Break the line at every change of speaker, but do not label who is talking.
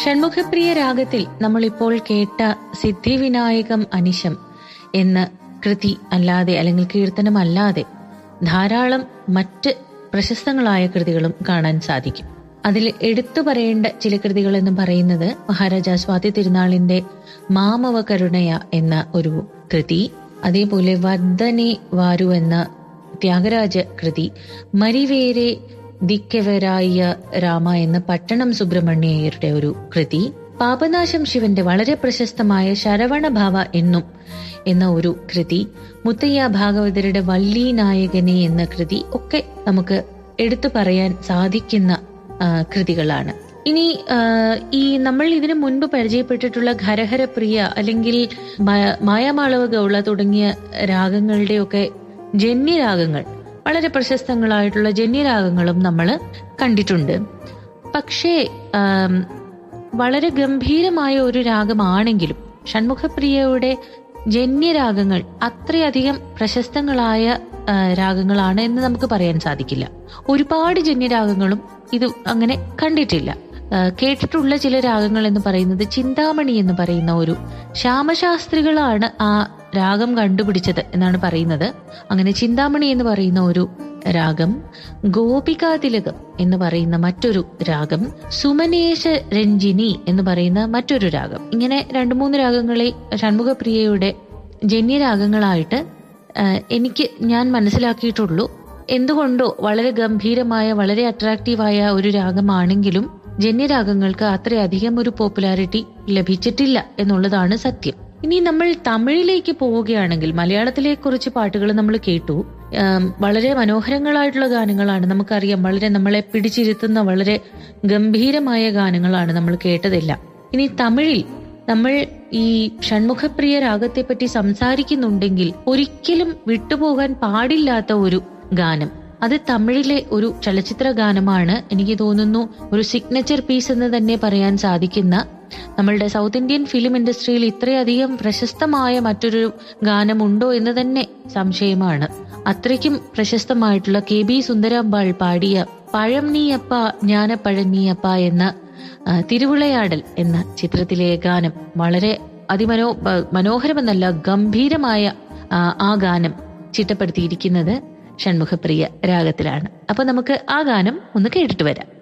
ഷൺമുഖപ്രിയ രാഗത്തിൽ നമ്മളിപ്പോൾ കേട്ട സിദ്ധിവിനായകം അനിശം എന്ന കൃതി അല്ലാതെ അല്ലെങ്കിൽ കീർത്തനം അല്ലാതെ ധാരാളം മറ്റ് പ്രശസ്തങ്ങളായ കൃതികളും കാണാൻ സാധിക്കും അതിൽ എടുത്തു പറയേണ്ട ചില കൃതികൾ എന്ന് പറയുന്നത് മഹാരാജ സ്വാതി തിരുനാളിന്റെ മാമവ കരുണയ എന്ന ഒരു കൃതി അതേപോലെ വർദ്ധനെ വാരു എന്ന ത്യാഗരാജ കൃതി മരിവേരെ ദിക്കവരായ രാമ എന്ന പട്ടണം സുബ്രഹ്മണ്യരുടെ ഒരു കൃതി പാപനാശം ശിവന്റെ വളരെ പ്രശസ്തമായ ശരവണഭാവ എന്നും എന്ന ഒരു കൃതി മുത്തയ്യ ഭാഗവതരുടെ വള്ളി നായകനെ എന്ന കൃതി ഒക്കെ നമുക്ക് എടുത്തു പറയാൻ സാധിക്കുന്ന ആ, കൃതികളാണ് ഇനി ആ, ഈ നമ്മൾ ഇതിനു മുൻപ് പരിചയപ്പെട്ടിട്ടുള്ള ഖരഹരപ്രിയ അല്ലെങ്കിൽ മ- മായാമാളവ ഗൗള തുടങ്ങിയ രാഗങ്ങളുടെയൊക്കെ ജന്യരാഗങ്ങൾ വളരെ പ്രശസ്തങ്ങളായിട്ടുള്ള ജന്യരാഗങ്ങളും നമ്മൾ കണ്ടിട്ടുണ്ട് പക്ഷേ ആം, വളരെ ഗംഭീരമായ ഒരു രാഗമാണെങ്കിലും ഷൺമുഖപ്രിയയുടെ ജന്യരാഗങ്ങൾ അത്രയധികം പ്രശസ്തങ്ങളായ ആ, രാഗങ്ങളാണ് എന്ന് നമുക്ക് പറയാൻ സാധിക്കില്ല ഒരുപാട് ജന്യരാഗങ്ങളും ഇത് അങ്ങനെ കണ്ടിട്ടില്ല ആ, കേട്ടിട്ടുള്ള ചില രാഗങ്ങൾ എന്ന് പറയുന്നത് ചിന്താമണി എന്ന് പറയുന്ന ഒരു ശ്യാമശാസ്ത്രികളാണ് ആ രാഗം കണ്ടുപിടിച്ചത് എന്നാണ് പറയുന്നത് അങ്ങനെ ചിന്താമണി എന്ന് പറയുന്ന ഒരു രാഗം ഗോപികാതിലകം എന്ന് പറയുന്ന മറ്റൊരു രാഗം സുമനേശ രഞ്ജിനി എന്ന് പറയുന്ന മറ്റൊരു രാഗം ഇങ്ങനെ രണ്ടു മൂന്ന് രാഗങ്ങളെ ഷൺമുഖപ്രിയയുടെ ജന്യരാഗങ്ങളായിട്ട് ആ, എനിക്ക് ഞാൻ മനസ്സിലാക്കിയിട്ടുള്ളൂ എന്തുകൊണ്ടോ വളരെ ഗംഭീരമായ വളരെ അട്രാക്റ്റീവായ ഒരു രാഗമാണെങ്കിലും ജന്യരാഗങ്ങൾക്ക് അത്രയധികം ഒരു പോപ്പുലാരിറ്റി ലഭിച്ചിട്ടില്ല എന്നുള്ളതാണ് സത്യം ഇനി നമ്മൾ തമിഴിലേക്ക് പോവുകയാണെങ്കിൽ മലയാളത്തിലെ കുറച്ച് പാട്ടുകൾ നമ്മൾ കേട്ടു ആം, വളരെ മനോഹരങ്ങളായിട്ടുള്ള ഗാനങ്ങളാണ് നമുക്കറിയാം വളരെ നമ്മളെ പിടിച്ചിരുത്തുന്ന വളരെ ഗംഭീരമായ ഗാനങ്ങളാണ് നമ്മൾ കേട്ടതെല്ലാം ഇനി തമിഴിൽ നമ്മൾ ഈ ഷൺമുഖപ്രിയ രാഗത്തെ പറ്റി സംസാരിക്കുന്നുണ്ടെങ്കിൽ ഒരിക്കലും വിട്ടുപോകാൻ പാടില്ലാത്ത ഒരു ഗാനം അത് തമിഴിലെ ഒരു ചലച്ചിത്ര ഗാനമാണ് എനിക്ക് തോന്നുന്നു ഒരു സിഗ്നച്ചർ പീസ് എന്ന് തന്നെ പറയാൻ സാധിക്കുന്ന നമ്മളുടെ സൗത്ത് ഇന്ത്യൻ ഫിലിം ഇൻഡസ്ട്രിയിൽ ഇത്രയധികം പ്രശസ്തമായ മറ്റൊരു ഗാനമുണ്ടോ എന്ന് തന്നെ സംശയമാണ് അത്രയ്ക്കും പ്രശസ്തമായിട്ടുള്ള കെ ബി സുന്ദരാമ്പാൾ പാടിയ പഴം നീയപ്പ ജ്ഞാനപ്പഴം നീയപ്പ എന്ന ആ, തിരുവിളയാടൽ എന്ന ചിത്രത്തിലെ ഗാനം വളരെ അതിമനോ ബ- മനോഹരമെന്നല്ല ഗംഭീരമായ ആ, ആ ഗാനം ചിട്ടപ്പെടുത്തിയിരിക്കുന്നത് ഷൺമുഖപ്രിയ രാഗത്തിലാണ് അപ്പൊ നമുക്ക് ആ ഗാനം ഒന്ന് കേട്ടിട്ട് വരാം